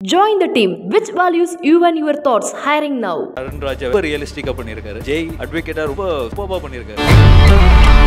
Join the team. Which values you and your thoughts? Hiring now. Arun ராஜா ரொம்ப ரியலிஸ்டிக்கா பண்ணியிருக்காரு ஜெய் அட்வொகேட்டா ரொம்ப சூப்பராக பண்ணியிருக்காரு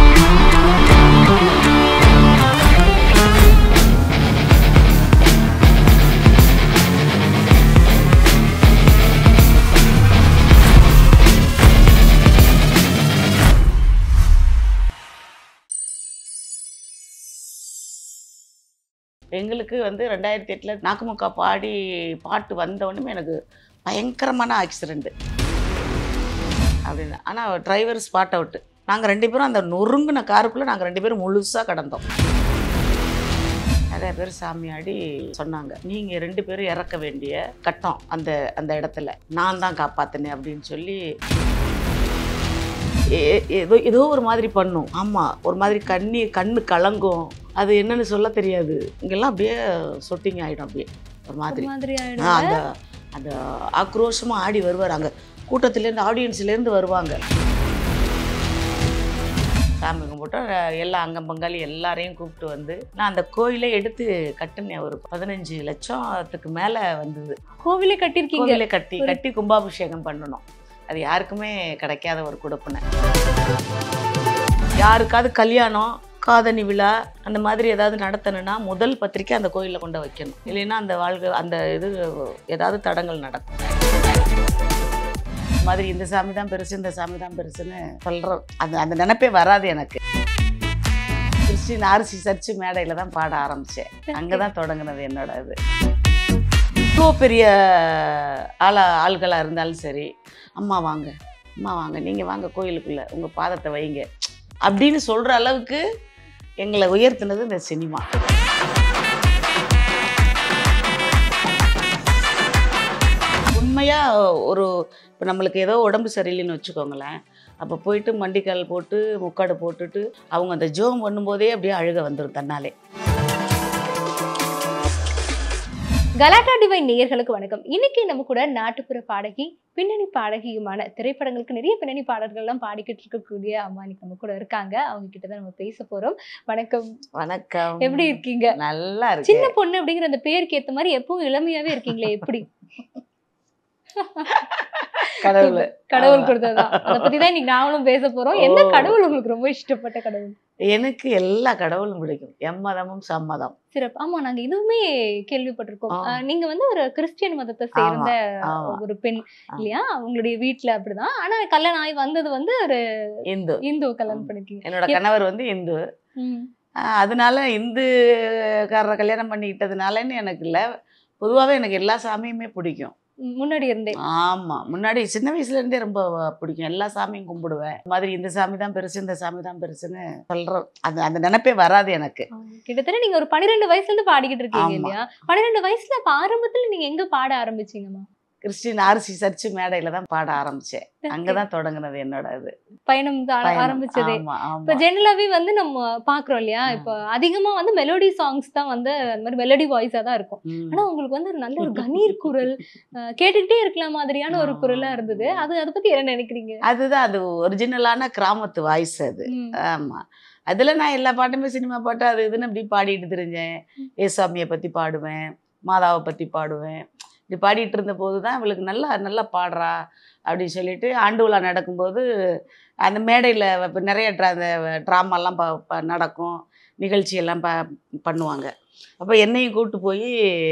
எங்களுக்கு வந்து ரெண்டாயிரத்தி எட்டில் நாக்குமுக்கா பாடி பாட்டு வந்த உடனே எனக்கு பயங்கரமான ஆக்சிடெண்ட்டு அப்படின்னு ஆனால் டிரைவர் ஸ்பாட் அவுட்டு நாங்கள் ரெண்டு பேரும் அந்த நொறுங்கின காருக்குள்ளே நாங்கள் ரெண்டு பேரும் முழுசாக கடந்தோம் நிறைய பேர் சாமியாடி சொன்னாங்க நீங்கள் ரெண்டு பேரும் இறக்க வேண்டிய கட்டம் அந்த அந்த இடத்துல நான் தான் காப்பாற்றினேன் அப்படின்னு சொல்லி ஏ- ஏதோ ஏதோ ஒரு மாதிரி பண்ணும் ஆமாம் ஒரு மாதிரி கண்ணி கண்ணு கலங்கும் அது என்னன்னு சொல்ல தெரியாது இங்கெல்லாம் அப்படியே சொட்டிங் ஆகிடும் அப்படியே ஒரு மாதிரி மாதிரி ஆ, அந்த அந்த ஆக்ரோஷமாக ஆடி வருவார் அங்கே கூட்டத்துலேருந்து ஆடியன்ஸ்லேருந்து வருவாங்க சாமி கும்பிட்டோம் எல்லா அங்கம் பங்காளி எல்லாரையும் கூப்பிட்டு வந்து நான் அந்த கோயிலை எடுத்து கட்டினேன் ஒரு பதினஞ்சு லட்சத்துக்கு மேலே வந்தது கோவிலே கட்டிருக்கீங்க கோவிலை கட்டி கட்டி கும்பாபிஷேகம் பண்ணணும் அது யாருக்குமே கிடைக்காத ஒரு கொடுப்பினை யாருக்காவது கல்யாணம் காதணி விழா அந்த மாதிரி ஏதாவது நடத்தணும்னா முதல் பத்திரிக்கை அந்த கோயிலில் கொண்டு வைக்கணும் இல்லைன்னா அந்த வாழ்க்கை அந்த இது ஏதாவது தடங்கள் நடக்கும் இந்த மாதிரி இந்த சாமி தான் பெருசு இந்த சாமி தான் பெருசுன்னு சொல்கிறோம் அந்த அந்த நினைப்பே வராது எனக்கு கிறிஸ்டின் ஆர்சி சர்ச்சு மேடையில் தான் பாட ஆரம்பித்தேன் அங்கே தான் தொடங்குனது என்னோட இது இவ்வளோ பெரிய ஆளா ஆள்களாக இருந்தாலும் சரி அம்மா வாங்க அம்மா வாங்க நீங்கள் வாங்க கோயிலுக்குள்ளே உங்கள் பாதத்தை வைங்க அப்படின்னு சொல்கிற அளவுக்கு எங்களை உயர்த்தினது இந்த சினிமா உண்மையாக ஒரு இப்போ நம்மளுக்கு ஏதோ உடம்பு சரியில்லைன்னு வச்சுக்கோங்களேன் அப்போ போயிட்டு மண்டிக்கால் போட்டு முக்காடு போட்டுட்டு அவங்க அந்த ஜோம் பண்ணும்போதே அப்படியே அழுக வந்துடும் தன்னாலே கலாட்டா டிவைன் நேயர்களுக்கு வணக்கம் இன்னைக்கு நம்ம கூட நாட்டுப்புற பாடகி பின்னணி பாடகியுமான திரைப்படங்களுக்கு நிறைய பின்னணி பாடல்கள்லாம் பாடிக்கிட்டு இருக்கக்கூடிய அம்மா இன்னைக்கு நம்ம கூட இருக்காங்க அவங்க கிட்ட தான் நம்ம பேச போறோம் வணக்கம் வணக்கம் எப்படி இருக்கீங்க நல்லா சின்ன இருக்கு பொண்ணு அப்படிங்கிற அந்த பேருக்கு ஏத்த மாதிரி எப்பவும் இளமையாவே இருக்கீங்களே எப்படி கடவுள் கடவுள் ஆமா. கொடுத்ததுதான் அதை பத்தி தான் இன்னைக்கு நாமளும் பேச போறோம் எந்த ஓ. கடவுள் உங்களுக்கு ரொம்ப இஷ்டப்பட்ட கடவுள் எனக்கு எல்லா கடவுளும் பிடிக்கும் எம்மதமும் சம்மதம் சிறப்பு ஆமா நாங்க இதுவுமே கேள்விப்பட்டிருக்கோம் ஆ. அஹ் நீங்க வந்து ஒரு கிறிஸ்டியன் மதத்தை சேர்ந்த ஆமா. ஒரு பெண் ஆ. இல்லையா அவங்களுடைய வீட்ல அப்படிதான் ஆனா கல்யாணம் ஆகி வந்தது வந்து ஒரு இந்து இந்து கல்யாணம் பண்ணிருக்கீங்க என்னோட கணவர் வந்து இந்து ம். ஆஹ் அதனால இந்துக்காரரை கல்யாணம் பண்ணிக்கிட்டதுனாலன்னு எனக்கு இல்லை பொதுவாகவே எனக்கு எல்லா சாமியுமே பிடிக்கும் ம், முன்னாடி இருந்தே ஆமாம் முன்னாடி சின்ன வயசுல இருந்தே ரொம்ப பிடிக்கும் எல்லா சாமியும் கும்பிடுவேன் இந்த மாதிரி இந்த சாமி தான் பெருசு இந்த சாமி தான் பெருசுன்னு சொல்கிறோம் அது அந்த நினைப்பே வராது எனக்கு ஆ, கிட்டத்தட்ட நீங்க ஒரு பன்னிரெண்டு வயசுல இருந்து பாடிக்கிட்டு இருக்கீங்க ஆமா. இல்லையா பன்னிரெண்டு வயசுல அப்ப ஆரம்பத்துல நீங்க எங்க பாட ஆரம்பிச்சீங்கம்மா கிறிஸ்டின் ஆர்சி சர்ச்சு மேடையில் தான் பாட ஆரம்பித்தேன் அங்கே தான் தொடங்குனது என்னோட இது பயணம் தான் பயணம். ஆரம்பிச்சதே ஆமா, இப்ப ஆமா. ஜெனரலாவே வந்து நம்ம பாக்குறோம் இல்லையா ஆ. இப்ப அதிகமா வந்து மெலோடி சாங்ஸ் தான் வந்து அந்த மாதிரி மெலோடி வாய்ஸா தான் இருக்கும் ம். ஆனா உங்களுக்கு வந்து ஒரு நல்ல ஒரு கணீர் குரல் அஹ், கேட்டுக்கிட்டே இருக்கலாம் மாதிரியான ஒரு ஆ. குரலா இருந்தது அது அதை பத்தி என்ன நினைக்கிறீங்க அதுதான் அது ஒரிஜினலான கிராமத்து வாய்ஸ் அது ம். ஆமாம் அதில் நான் எல்லா பாட்டுமே சினிமா பாட்டு அது இதுன்னு அப்படி பாடிட்டு தெரிஞ்சேன் ஏசாமியை பற்றி பாடுவேன் மாதாவை பற்றி பாடுவேன் இப்படி பாடிட்டு இருந்த போது தான் இவளுக்கு நல்லா நல்லா பாடுறா அப்படின்னு சொல்லிட்டு ஆண்டு விழா நடக்கும்போது அந்த மேடையில் இப்போ நிறைய ட்ரா அந்த ட்ராமாலாம் ப ப- நடக்கும் நிகழ்ச்சியெல்லாம் ப பண்ணுவாங்க அப்போ என்னையும் கூப்பிட்டு போய்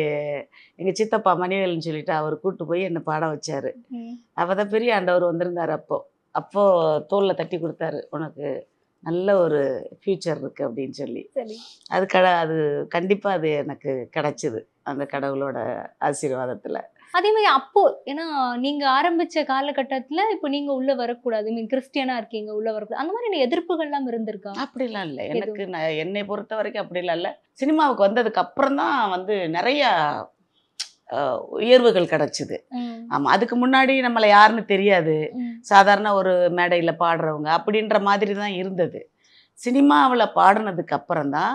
எங்கள் சித்தப்பா மணிவேல்னு சொல்லிட்டு அவர் கூப்பிட்டு போய் என்னை பாட வச்சார் ம். அப்போ தான் பெரிய ஆண்டவர் வந்திருந்தார் அப்போ அப்போது தோளில் தட்டி கொடுத்தாரு உனக்கு நல்ல ஒரு ஃப்யூச்சர் இருக்குது அப்படின்னு சொல்லி சரி அது கட அது கண்டிப்பாக அது எனக்கு கிடச்சிது அந்த கடவுளோட ஆசீர்வாதத்தில் அதே மாதிரி அப்போ ஏன்னா நீங்க ஆரம்பிச்ச காலகட்டத்துல இப்போ நீங்க உள்ள வரக்கூடாது மீன் கிறிஸ்டியனா இருக்கீங்க உள்ள வரக்கூடாது அந்த மாதிரி எதிர்ப்புகள்லாம் இருந்திருக்கா அப்படிலாம் இல்லை எனக்கு நான் என்னை பொறுத்த வரைக்கும் அப்படிலாம் இல்லை சினிமாவுக்கு வந்ததுக்கு அப்புறம் தான் வந்து நிறையா அஹ், உயர்வுகள் கிடச்சிது ம். ஆமாம் அதுக்கு முன்னாடி நம்மளை யாருன்னு தெரியாது ம். சாதாரண ஒரு மேடையில் பாடுறவங்க அப்படின்ற மாதிரி தான் இருந்தது சினிமாவில் பாடினதுக்கு அப்புறம்தான்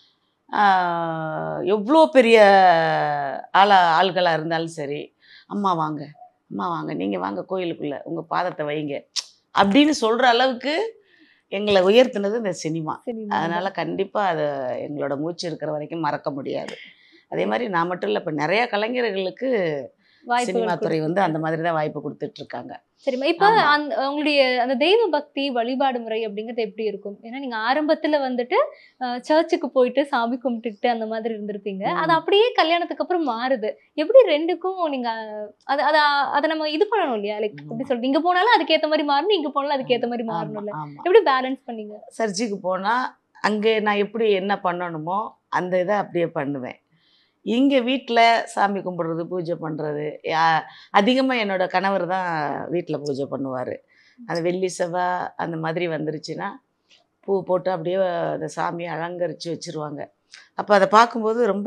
எவ்வளோ பெரிய ஆளா ஆள்களாக இருந்தாலும் சரி அம்மா வாங்க அம்மா வாங்க நீங்கள் வாங்க கோயிலுக்குள்ளே உங்கள் பாதத்தை வைங்க அப்படின்னு சொல்கிற அளவுக்கு எங்களை உயர்த்தினது இந்த சினிமா சரி அதனால் கண்டிப்பாக அது எங்களோட மூச்சு இருக்கிற வரைக்கும் மறக்க முடியாது அதே மாதிரி நான் மட்டும் இல்லை இப்போ நிறைய கலைஞர்களுக்கு வாய்ப்புகள் சினிமா துறை வந்து கொடுத்திருக்காங்க. அந்த மாதிரி தான் வாய்ப்பு கொடுத்துட்டு இருக்காங்க சரிம்மா இப்ப ஆமா. அந்த உங்களுடைய அந்த தெய்வ பக்தி வழிபாடு முறை அப்படிங்கிறது எப்படி இருக்கும் ஏன்னா நீங்க ஆரம்பத்துல வந்துட்டு சர்ச்சுக்கு போயிட்டு சாமி கும்பிட்டுட்டு அந்த மாதிரி இருந்திருப்பீங்க ம். அது அப்படியே கல்யாணத்துக்கு அப்புறம் மாறுது எப்படி ரெண்டுக்கும் நீங்க அத அத அதை நம்ம இது பண்ணணும் இல்லையா லைக் ம். எப்படி சொல்றது இங்க போனாலும் அதுக்கேத்த மாதிரி மாறணும் இங்க போனாலும் அதுக்கேத்த மாதிரி மாறணும்ல ஆமா, ஆமா எப்படி பேலன்ஸ் பண்ணீங்க சர்ச்சுக்கு போனால் அங்கே நான் எப்படி என்ன பண்ணணுமோ அந்த இதை அப்படியே பண்ணுவேன் இங்கே வீட்டில் சாமி கும்பிடுறது பூஜை பண்ணுறது அதிகமாக என்னோட கணவர் தான் வீட்டில் பூஜை பண்ணுவார் அந்த வெள்ளி செவ்வாய் அந்த மாதிரி வந்துருச்சுன்னா பூ போட்டு அப்படியே அந்த சாமியை அலங்கரித்து வச்சுருவாங்க அப்போ அதை பார்க்கும்போது ரொம்ப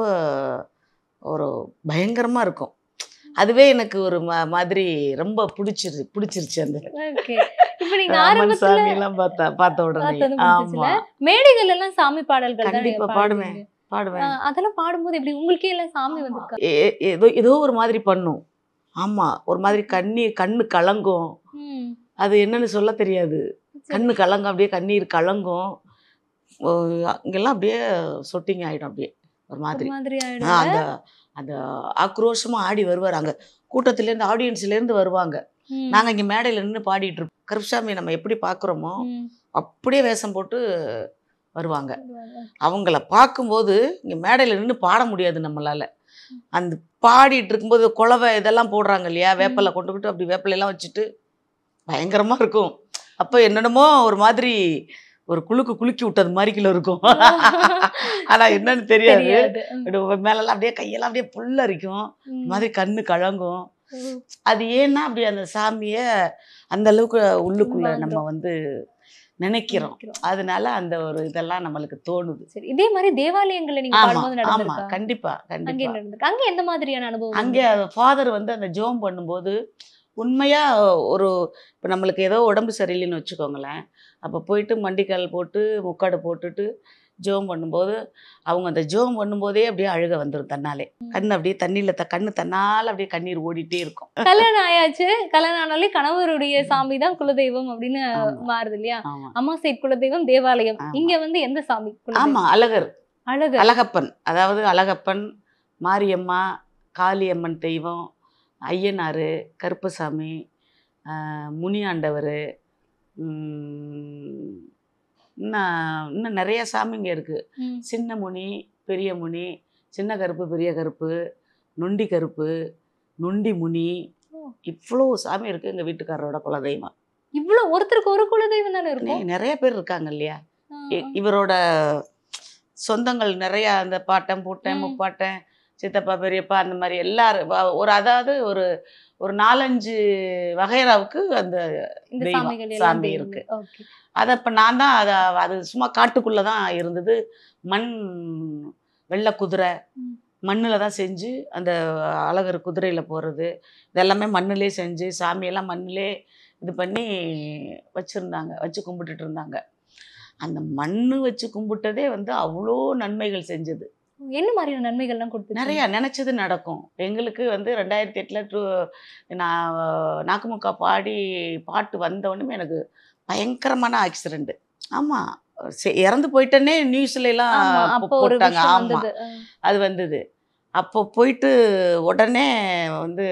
ஒரு பயங்கரமாக இருக்கும் அதுவே எனக்கு ஒரு ம மாதிரி ரொம்ப பிடிச்சிரு பிடிச்சிருச்சு அந்த ஓகே இப்ப நீங்க அம்மன் ஆரம்பத்துல சாமியெல்லாம் பார்த்தா பார்த்த உடனே பார்த்தது பிடிச்சிச்சுல? ஆமாம் மேடைகள் எல்லாம் சாமி பாடல்கள் தானே கண்டிப்பா பாடுவீங்க. பாடுவேன் பாடுவேன் ஆ, அதெல்லாம் பாடும்போது எப்படி உங்களுக்கே எல்லாம் சாமி வந்திருக்கா ஏ- ஏதோ ஏதோ ஒரு மாதிரி பண்ணும் ஆமா ஒரு மாதிரி கண்ணீர் கண்ணு கலங்கும் ம். அது என்னன்னு சொல்ல தெரியாது கண்ணு கலங்கும் அப்படியே கண்ணீர் கலங்கும் ஓ, இங்கெல்லாம் அப்படியே சொட்டிங் ஆயிடும் அப்படியே ஒரு ஒரு மாதிரி மாதிரி ஆ, ஆயிடும் அந்த அந்த ஆக்ரோஷமா ஆடி வருவார் அங்க கூட்டத்துல இருந்து ஆடியன்ஸ்ல இருந்து வருவாங்க ம். நாங்க இங்க மேடையில நின்று பாடிட்டு இருப்போம் கருப்சாமி நம்ம எப்படி பாக்குறோமோ ம். அப்படியே வேஷம் போட்டு வருவாங்க வருவாங்க. அவங்கள பார்க்கும்போது இங்கே மேடையில் நின்று பாட முடியாது நம்மளால அந்த பாடிட்டு இருக்கும்போது குலவை இதெல்லாம் போடுறாங்க இல்லையா வேப்பலை கொண்டுக்கிட்டு அப்படி வேப்பிலையெல்லாம் வச்சுட்டு பயங்கரமாக இருக்கும் அப்போ என்னென்னமோ ஒரு மாதிரி ஒரு குலுக்கு குலுக்கி விட்டது மாதிரி கிலோ இருக்கும் ஆனால் என்னன்னு தெரியாது தெரியாது ம். அப்படி மேலெல்லாம் அப்படியே கையெல்லாம் அப்படியே புல்லரிக்கும் ம். இந்த மாதிரி கண்ணு கலங்கும் ம். அது ஏன்னா அப்படி அந்த சாமியை அந்த அளவுக்கு உள்ளுக்குள்ள நம்ம வாழ்றோம். வந்து நினைக்கிறோம் நினைக்கிறோம். அதனால அந்த ஒரு இதெல்லாம் நம்மளுக்கு தோணுது சரி இதே மாதிரி தேவாலயங்கள்ல நீங்க ஆமா பாடும்போது ஆமா நடந்திருக்கா கண்டிப்பா அங்க கண்டிப்பா என்ன நடந்திருக்கு அங்க எந்த மாதிரியான அனுபவம் அங்கே ஃபாதர் வந்து அந்த ஜோம் பண்ணும்போது உண்மையா ஒரு இப்போ நம்மளுக்கு ஏதோ உடம்பு சரியில்லைன்னு வச்சுக்கோங்களேன் அப்போ போயிட்டு மண்டிக்கால் போட்டு முக்காடு போட்டுட்டு ஜோம் பண்ணும்போது அவங்க அந்த ஜோம் பண்ணும்போதே அப்படியே அழுக வந்துடும் தன்னாலே கண் அப்படியே தண்ணியில் த கண்ணு தன்னால் அப்படியே கண்ணீர் ஓடிட்டே இருக்கும் கல்யாணம் ஆயாச்சு கல்யாணம் ஆனாலே கணவருடைய சாமி தான் குலதெய்வம் அப்படின்னு ஆமா. மாறுது இல்லையா ஆமா அம்மா சைட் குலதெய்வம் தேவாலயம் ஆமா. இங்க வந்து எந்த சாமி குலதெய்வம்? ஆமா அழகர் அழகு அழகப்பன் அதாவது அழகப்பன் மாரியம்மா காளியம்மன் தெய்வம் ஐயனார் கருப்பசாமி ஆஹ் முனியாண்டவர் இன்னும் இன்னும் நிறைய சாமிங்க இருக்குது ம். சின்ன முனி பெரிய முனி சின்ன கருப்பு பெரிய கருப்பு நொண்டி கருப்பு நொண்டி முனி ஓ. இவ்வளோ சாமி இருக்குது எங்கள் வீட்டுக்காரரோட குலதெய்வம் இவ்வளவு ஒருத்தருக்கு ஒரு குலதெய்வம் தானே இருக்கும் நெ- நிறைய பேர் இருக்காங்க இல்லையா ஆ, இ- இவரோட சொந்தங்கள் நிறைய அந்த பாட்டன் பூட்டன் ம். முப்பாட்டன் சித்தப்பா பெரியப்பா அந்த மாதிரி எல்லாரும் வ- ஒரு அதாவது ஒரு ஒரு நாலஞ்சு வகைராவுக்கு அந்த இந்த தெய்வம், சாமிகள் எல்லாம் சாமி தெய்வங்கள். இருக்கு. ஓகே அதை இப்போ நான் தான் அதை அது சும்மா காட்டுக்குள்ளே தான் இருந்தது மண் வெள்ளை குதிரை ம். மண்ணில் தான் செஞ்சு அந்த அழகர் குதிரையில் போகிறது இதெல்லாமே மண்ணிலே செஞ்சு சாமியெல்லாம் மண்ணிலே இது பண்ணி வச்சுருந்தாங்க வச்சு கும்பிட்டுட்டு இருந்தாங்க அந்த மண் வச்சு கும்பிட்டதே வந்து அவ்வளோ நன்மைகள் செஞ்சது என்ன மாதிரியான நன்மைகள்லாம் கொடுத்து நிறைய நினச்சது நடக்கும் எங்களுக்கு வந்து ரெண்டாயிரத்தி எட்டில் டூ நான் நாக்குமுக்கா பாடி பாட்டு வந்த உடனே எனக்கு பயங்கரமான ஆக்சிடெண்ட்டு ஆமாம் இறந்து போயிட்டேனே நியூஸ்ல எல்லாம் ஆமா போ- அப்போ ஒரு போட்டாங்க விஷயம் ஆமாம் வந்தது ஆ. அது வந்தது அப்போ போயிட்டு உடனே வந்து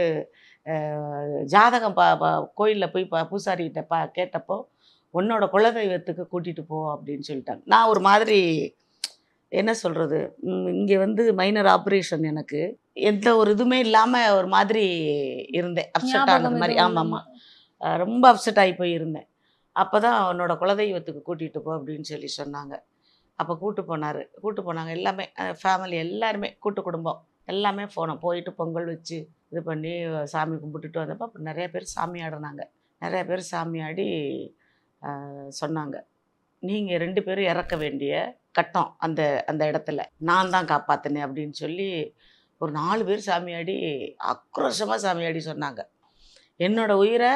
அஹ், ஜாதகம் பா பா கோயிலில் போய் பா பூசாரிகிட்ட பா கேட்டப்போ உன்னோட குலதெய்வத்துக்கு கூட்டிகிட்டு போ அப்படின்னு சொல்லிட்டாங்க நான் ஒரு மாதிரி என்ன சொல்கிறது இங்கே வந்து மைனர் ஆப்ரேஷன் எனக்கு எந்த ஒரு இதுவுமே இல்லாமல் ஒரு மாதிரி இருந்தேன் அப்செட் ஞாபகம் ஆனது மாதிரி எதுவும் ஆமாம் இல்லாம. ஆமாம் ரொம்ப அப்செட் ஆகி போயிருந்தேன் அப்போ தான் உன்னோட குலதெய்வத்துக்கு கூட்டிகிட்டு போ அப்படின்னு சொல்லி சொன்னாங்க அப்போ கூட்டு போனார் கூட்டு போனாங்க எல்லாமே ஃபேமிலி எல்லாருமே கூட்டு குடும்பம் எல்லாமே போனோம் போயிட்டு பொங்கல் வச்சு இது பண்ணி சாமி கும்பிட்டுட்டு வந்தப்போ அப்போ நிறைய பேர் சாமி ஆடினாங்க நிறைய பேர் சாமி ஆடி ஆஹ், சொன்னாங்க நீங்கள் ரெண்டு பேரும் இறக்க வேண்டிய கட்டம் அந்த அந்த இடத்துல நான் தான் காப்பாற்றினேன் அப்படின்னு சொல்லி ஒரு நாலு பேர் சாமியாடி ஆக்ரோஷமாக சாமியாடி சொன்னாங்க என்னோட உயிரை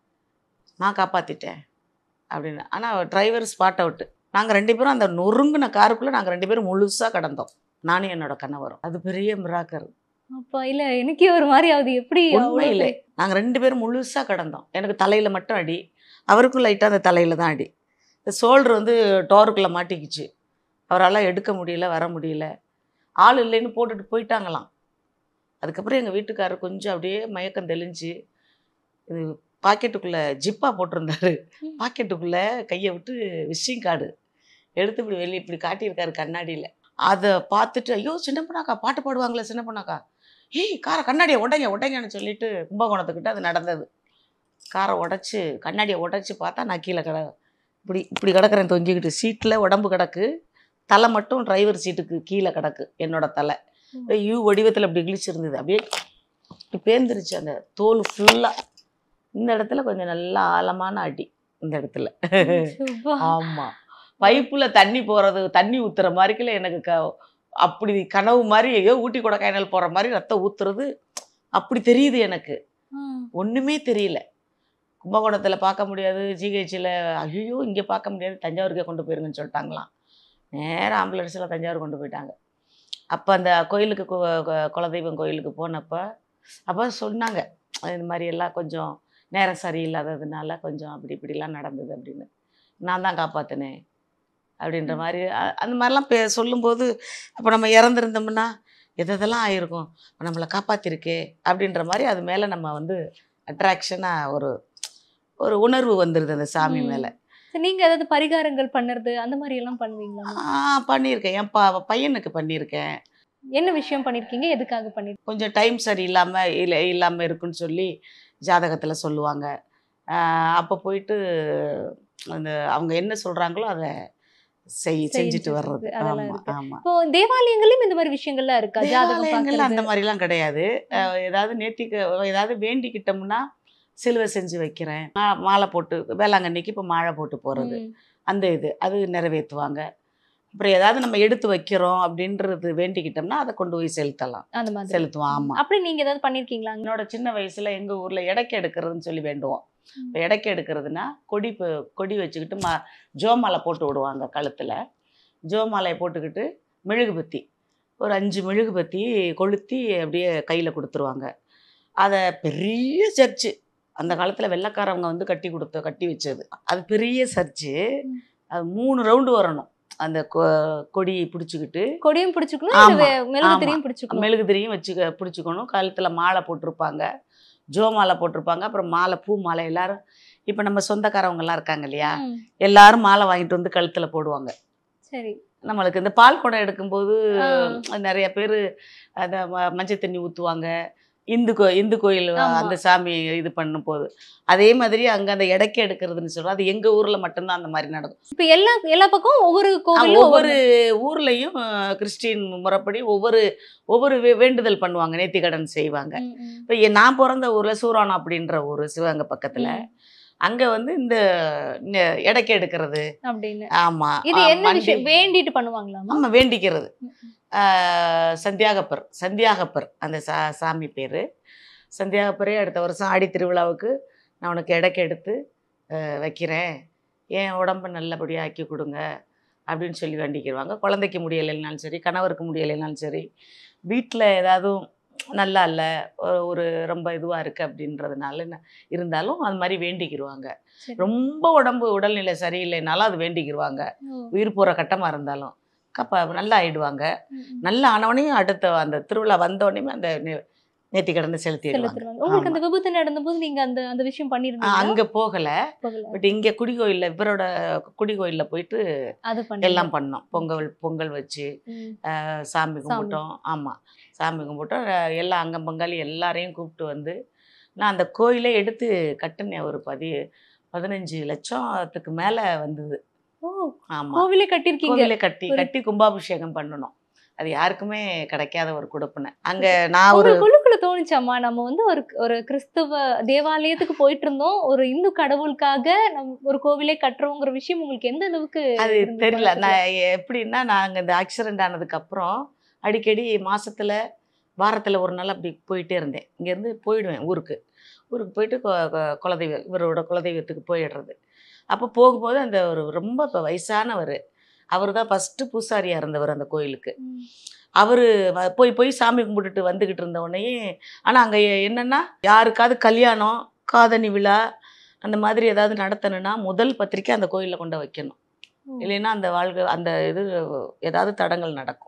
நான் காப்பாற்றிட்டேன் அப்படின்னு ஆனால் டிரைவர் ஸ்பாட் அவுட்டு நாங்கள் ரெண்டு பேரும் அந்த நொறுங்கின காருக்குள்ளே நாங்கள் ரெண்டு பேரும் முழுசாக கடந்தோம் நானும் என்னோட கணவரும் அது பெரிய மிராக்கர் அப்பா இல்ல எனக்கே ஒரு மாதிரி ஆகுது எப்படி அவ்வளவு உண்மையிலே பெரிய- நாங்கள் ரெண்டு பேரும் முழுசாக கடந்தோம் எனக்கு தலையில் மட்டும் அடி அவருக்கும் லைட்டாக அந்த தலையில் தான் அடி இந்த ஷோல்டர் வந்து டோருக்குள்ளே மாட்டிக்கிச்சு அவரால் எடுக்க முடியல வர முடியல ஆள் இல்லைன்னு போட்டுட்டு போயிட்டாங்களாம் அதுக்கப்புறம் எங்கள் வீட்டுக்காரர் கொஞ்சம் அப்படியே மயக்கம் தெளிஞ்சு இது பாக்கெட்டுக்குள்ளே ஜிப்பா போட்டிருந்தாரு ம். பாக்கெட்டுக்குள்ளே கையை விட்டு விசிங் கார்டு எடுத்து இப்படி வெளியே இப்படி காட்டியிருக்காரு கண்ணாடியில் அதை பார்த்துட்டு ஐயோ சின்ன பொண்ணாக்கா பாட்டு பாடுவாங்களே சின்ன பொண்ணாக்கா ஏய் காரை கண்ணாடியை உடைங்க உடைங்கன்னு சொல்லிட்டு கும்பகோணத்துக்கிட்ட அது நடந்தது காரை உடச்சி கண்ணாடியை உடைச்சி பார்த்தா நான் கீழே கிட இப்படி இப்படி கிடக்குறேன் தொங்கிக்கிட்டு சீட்டில் உடம்பு கிடக்கு தலை மட்டும் டிரைவர் சீட்டுக்கு கீழே கிடக்கு என்னோட தலை அப்படியே யூ வடிவத்தில் இப்படி கிழிச்சிருந்தது அப்படியே இப்படி பேர்ந்துருச்சு அந்த தோல் ஃபுல்லாக இந்த இடத்துல கொஞ்சம் நல்லா ஆழமான அடி இந்த இடத்துல சுபா. ஆமாம் பைப்பில் தண்ணி போகிறது தண்ணி ஊற்றுற மாதிரிக்குள்ள எனக்கு க அப்படி கனவு மாதிரி ஐயோ ஊட்டி கொடைக்கானல் போகிற மாதிரி ரத்தம் ஊற்றுறது அப்படி தெரியுது எனக்கு ம். ஒன்றுமே தெரியல கும்பகோணத்தில் பார்க்க முடியாது ஜிஹெச்சில் ஐயோ இங்கே பார்க்க முடியாது தஞ்சாவூருக்கே கொண்டு போயிருங்கன்னு சொல்லிட்டாங்களாம் நேராக ஆம்புலன்ஸில் தஞ்சாவூர் கொண்டு போயிட்டாங்க அப்போ அந்த கோயிலுக்கு கு- கு- குலதெய்வம் கோயிலுக்கு போனப்போ அப்போ சொன்னாங்க இந்த மாதிரி எல்லாம் கொஞ்சம் நேரம் சரியில்லாததுனால கொஞ்சம் அப்படி இப்படிலாம் நடந்தது அப்படின்னு நான் தான் காப்பாற்றினேன் அப்படின்ற மாதிரி அ- அந்த மாதிரிலாம் பே சொல்லும்போது அப்போ நம்ம இறந்துருந்தோம்னா எது எதெல்லாம் ஆயிருக்கும் அப்ப நம்மளை காப்பாற்றிருக்கே அப்படின்ற மாதிரி அது மேலே நம்ம வந்து அட்ராக்ஷனாக ஒரு ஒரு உணர்வு வந்துடுது அந்த சாமி ம். மேலே சரி, நீங்க ஏதாவது பரிகாரங்கள் பண்ணுறது அந்த மாதிரி எல்லாம் பண்ணுவீங்களா ஆ பண்ணியிருக்கேன் என் பா பையனுக்கு பண்ணியிருக்கேன் என்ன விஷயம் பண்ணிருக்கீங்க எதுக்காக பண்ணிருக்கீங்க கொஞ்சம் டைம் சரி இல்லாமல் இல்லை இல்லாமல் இருக்குன்னு சொல்லி ஜாதகத்தில் சொல்லுவாங்க அப்போ போயிட்டு அந்த அவங்க என்ன சொல்கிறாங்களோ அதை செய் செஞ்சுட்டு செஞ்சுட்டு வர்றது அதெல்லாம் ஆமாம் இருக்கு. ஆமாம் இப்போ தேவாலயங்கள்லயும் இந்த மாதிரி விஷயங்கள்லாம் இருக்கா ஜாதகம் தேவாலயங்கள்ல அந்த பார்க்கறது மாதிரிலாம் கிடையாது அஹ் ஏதாவது நேத்திக்கு ஏதாவது வேண்டிக்கிட்டோம்னா சிலுவை செஞ்சு வைக்கிறேன் மா- மாலை போட்டு வேளாங்கண்ணிக்கு இப்போ மாலை போட்டு போகிறது ம். அந்த இது அது நிறைவேற்றுவாங்க அப்புறம் ஏதாவது நம்ம எடுத்து வைக்கிறோம் அப்படின்றது வேண்டிக்கிட்டோம்னா அதை கொண்டு போய் செலுத்தலாம் அந்த மாதிரி செலுத்துவோம் ஆமாம் அப்படி நீங்க ஏதாவது பண்ணிருக்கீங்களா என்னோட சின்ன வயசுல எங்க ஊர்ல எடைக்கு எடுக்கிறதுன்னு சொல்லி வேண்டுவோம் ம். இப்போ எடைக்கு எடுக்கிறதுனா கொடி பு- கொடி வச்சுக்கிட்டு மா ஜோமாலை போட்டு விடுவாங்க கழுத்துல ஜோமாலையை போட்டுக்கிட்டு மெழுகுபத்தி ஒரு அஞ்சு மெழுகுபத்தி கொளுத்தி அப்படியே கையில் கொடுத்துருவாங்க அதை பெரிய சர்ச்சு அந்த காலத்தில் வெள்ளைக்காரவங்க வந்து கட்டி கொடுத்த கட்டி வச்சது அது பெரிய சர்ச்சு ம். அது மூணு ரவுண்டு வரணும் அந்த கொ- கொடியை பிடிச்சிக்கிட்டு கொடியும் பிடிச்சுக்கணும் ஆமா, இல்ல வே- மெழுகுதிரியும் பிடிச்சுக்கணும் மெழுகுதிரியும் வச்சுக்க பிடிச்சிக்கணும் கழுத்தில் மாலை போட்டிருப்பாங்க ஜோ மாலை போட்டிருப்பாங்க அப்புறம் மாலை பூ மாலை எல்லாரும் இப்போ நம்ம சொந்தக்காரவங்கலாம் இருக்காங்க இல்லையா ம். எல்லாரும் மாலை வாங்கிட்டு வந்து கழுத்தில் போடுவாங்க சரி நம்மளுக்கு இந்த பால் குடம் எடுக்கும்போது ஆ. நிறைய பேர் அந்த ம- மஞ்சள் தண்ணி ஊற்றுவாங்க இந்து கோ இந்து கோயில் ஆமா. அந்த சாமி இது பண்ணும் போது அதே மாதிரி அங்கே அந்த எடைக்கு எடுக்கிறதுன்னு சொல்கிறோம் அது எங்கள் ஊரில் மட்டும்தான் அந்த மாதிரி நடக்கும் இப்ப எல்லா எல்லா பக்கம் ஒவ்வொரு ஆ, கோவிலும் ஒவ்வொரு ஊர்லயும் அஹ், கிறிஸ்டின் முறைப்படி ஒவ்வொரு ஒவ்வொரு வே- வேண்டுதல் பண்ணுவாங்க நேர்த்திக்கடன் செய்வாங்க ம், ம். இப்போ நான் பிறந்த ஊர்ல சூரானம் அப்படின்ற ஊர் சிவகங்கை பக்கத்துல ம். அங்க வந்து இந்த நெ- எடைக்கு எடுக்கிறது அப்படின்னு ஆமா இது ஆ, என்ன மண்டி- விஷயம் வேண்டிட்டு பண்ணுவாங்களாமா ஆமா வேண்டிக்கிறது ம், ம். ஆஹ், சந்தியாகப்பர் சந்தியாகப்பர் அந்த சா சாமி பேரு சந்தியாகப்பரே அடுத்த வருஷம் ஆடி திருவிழாவுக்கு நான் உனக்கு எடைக்கு எடுத்து அஹ், வைக்கிறேன் என் உடம்ப நல்லபடியாக ஆக்கி கொடுங்க அப்படின்னு சொல்லி வேண்டிக்கிடுவாங்க குழந்தைக்கு முடியலைனாலும் சரி கணவருக்கு முடியலைனாலும் சரி வீட்டில் ஏதாவது நல்லா இல்லை ஒரு ரொம்ப இதுவாக இருக்குது அப்படின்றதுனால ந- இருந்தாலும் அது மாதிரி வேண்டிக்கிடுவாங்க சரி. ரொம்ப உடம்பு உடல்நிலை சரியில்லைனாலும் அது வேண்டிக்கிடுவாங்க ஓ, உயிர் போகிற கட்டமாக இருந்தாலும் கப்ப நல்லா ஆயிடுவாங்க ம், ம். நல்லா ஆனவனையும் அடுத்த அந்த திருவிழா வந்தோடனே அந்த நே- நேர்த்தி கடனை செலுத்திடுவாங்க செலுத்துறாங்க உங்களுக்கு அந்த விபத்து நடந்தபோது நீங்க அந்த அந்த விஷயம் பண்ணிருந்தீங்க அங்கே போகலை போகல பட் இங்கே குடிகோயிலில் இவரோட குடிகோயிலில் போயிட்டு அது பண்ணி எல்லாம் பண்ணோம் பொங்கல் பொங்கல் வச்சு அஹ், சாமி கும்பிட்டோம் ஆமாம் சாமி கும்பிட்டோம் அஹ், எல்லா அங்கம் பங்காளி எல்லாரையும் கூப்பிட்டு வந்து நான் அந்த கோயிலே எடுத்து கட்டினேன் ஒரு பதி பதினஞ்சு லட்சத்துக்கு மேலே வந்தது ஓ ஆமாம் கோவிலே கட்டிருக்கீங்க கோவிலே கட்டி ஒரு- கட்டி கும்பாபிஷேகம் பண்ணணும் அது யாருக்குமே கிடைக்காத ஒரு கொடுப்புனை அங்க நான் ஒரு ஒரு குழுக்குள்ள தோணுச்சாமா நம்ம வந்து ஒரு ஒரு கிறிஸ்துவ தேவாலயத்துக்கு போயிட்டு இருந்தோம் ஒரு இந்து கடவுளுக்காக நம்ம ஒரு கோவிலே கட்டுறோங்கிற விஷயம் உங்களுக்கு எந்த அளவுக்கு அது இருந்தது? தெரியல நான் எப்படின்னா நாங்கள் இந்த ஆக்சிடென்ட் ஆனதுக்கு அப்புறம் அடிக்கடி மாசத்துல வாரத்துல ஒரு நாள் அப்படி போயிட்டே இருந்தேன் இங்கேருந்து போயிடுவேன் ஊருக்கு ஊருக்கு போயிட்டு கொ- கொ- குலதெய்வ இவரோட குலதெய்வத்துக்கு போயிடுறது அப்போ போகும்போது அந்த ஒரு ரொம்ப இப்போ வயசானவர் அவர் தான் ஃபஸ்ட்டு பூசாரியாக இருந்தவர் அந்த கோயிலுக்கு ம். அவர் போய் போய் சாமி கும்பிட்டுட்டு வந்துக்கிட்டு இருந்த உடனேயே ஆனால் அங்கே என்னென்னா யாருக்காவது கல்யாணம் காதணி விழா அந்த மாதிரி ஏதாவது நடத்தணும்னா முதல் பத்திரிக்கை அந்த கோயிலில் கொண்டு வைக்கணும் ஓ. இல்லைன்னா அந்த வாழ்க்கை அந்த இது ஏதாவது தடங்கள் நடக்கும்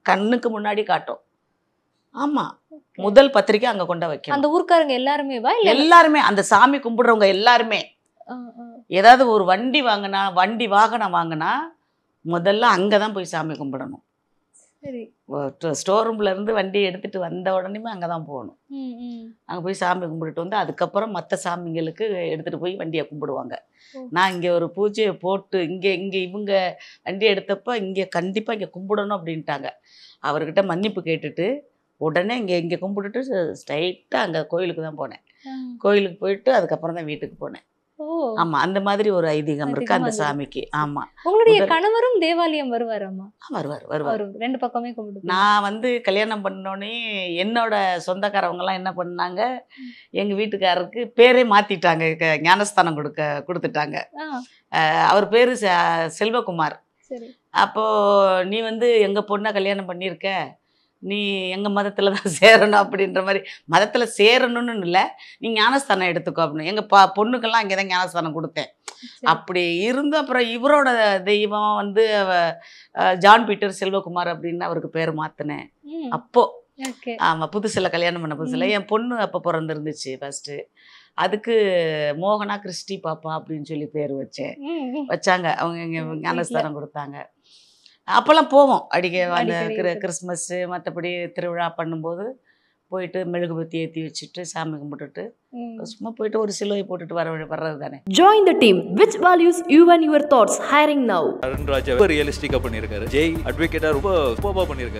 கண்ணுக்கு முன்னாடி காட்டும் ஆமா முதல் பத்திரிக்கை அங்க கொண்டு வைக்கணும் அந்த ஊர்க்காரங்க எல்லாருமே வா இல்ல எல்லாருமே அந்த சாமி கும்பிடுறவங்க எல்லாருமே ஆ, ஆ. ஏதாவது ஒரு வண்டி வாங்கினா வண்டி வாகனம் வாங்கினா முதல்ல அங்கே தான் போய் சாமி கும்பிடணும் சரி ஸ்டோர் ரூம்ல இருந்து வண்டி எடுத்துட்டு வந்த உடனேமே அங்கே தான் போகணும் ம், ம். அங்கே போய் சாமி கும்பிட்டுட்டு வந்து அதுக்கப்புறம் மற்ற சாமிங்களுக்கு எடுத்துகிட்டு போய் வண்டியை கும்பிடுவாங்க ஓ. நான் இங்கே ஒரு பூஜையை போட்டு இங்கே இங்கே இவங்க வண்டி எடுத்தப்ப இங்கே கண்டிப்பாக இங்கே கும்பிடணும் அப்படின்ட்டாங்க அவர்கிட்ட மன்னிப்பு கேட்டுட்டு உடனே இங்கே இங்கே கும்பிட்டுட்டு ஸ்ட்ரைட்டாக அங்கே கோயிலுக்கு தான் போனேன் ஆ. கோயிலுக்கு போயிட்டு அதுக்கப்புறம் தான் வீட்டுக்கு போனேன் ஓ ஆமாம் அந்த மாதிரி ஒரு ஐதீகம் இருக்கு அந்த ஐதீகம் அது. சாமிக்கு ஆமாம் உங்களுடைய முதல்- கணவரும் தேவாலயம் வருவாராமா வருவார் வருவார் அவரு ரெண்டு பக்கமே கும்பிட்டு நான் வந்து கல்யாணம் பண்ணோடனே என்னோட சொந்தக்காரவங்கலாம் என்ன பண்ணாங்க எங்கள் வீட்டுக்காரருக்கு பேரே மாற்றிட்டாங்க ஞானஸ்தானம் கொடுக்க கொடுத்துட்டாங்க ஆ, அஹ் அவர் பேர் செல்வகுமார் சரி அப்போது நீ வந்து எங்கள் பொண்ணை கல்யாணம் பண்ணியிருக்க நீ எங்கள் மதத்தில் தான் சேரணும் அப்படின்ற மாதிரி மதத்தில் சேரணும்னு இல்லை நீ ஞானஸ்தானம் எடுத்துக்கோ அப்படின்னு எங்கள் பா பொண்ணுக்கெல்லாம் இங்கே தான் ஞானஸ்தானம் கொடுத்தேன் சரி. அப்படி இருந்து அப்புறம் இவரோட தெய்வம் வந்து அவ- அஹ் ஜான் பீட்டர் செல்வகுமார் அப்படின்னு அவருக்கு பேர் மாற்றினேன் ம், அப்போ okay. ஆமாம் புதுசில் கல்யாணம் பண்ண புதுசில் ம். என் பொண்ணு அப்போ பிறந்திருந்துச்சு ஃபஸ்ட்டு அதுக்கு மோகனா கிறிஸ்டி பாப்பா அப்படின்னு சொல்லி பேர் வச்சேன் ம், ம். வச்சாங்க அவங்க இங்கே ம், ஞானஸ்தானம் கொடுத்தாங்க அப்போல்லாம் போவோம் அடிக்க அந்த அடிக்கடி கிற இருக்கு. கிறிஸ்மஸ்ஸு மற்றபடி திருவிழா பண்ணும்போது போயிட்டு மெழுகுபத்தி ஏற்றி வச்சுட்டு சாமி கும்பிட்டுட்டு ம். சும்மா போயிட்டு ஒரு சிலுவை போட்டுட்டு வர வர்றது தானே Join the team. Which values you and your thoughts hiring now? Arun ராஜா ரொம்ப ரியலிஸ்டிக்கா பண்ணியிருக்காரு ஜெய் அட்வொகேட்டா ரொம்ப சூப்பராக பண்ணியிருக்காரு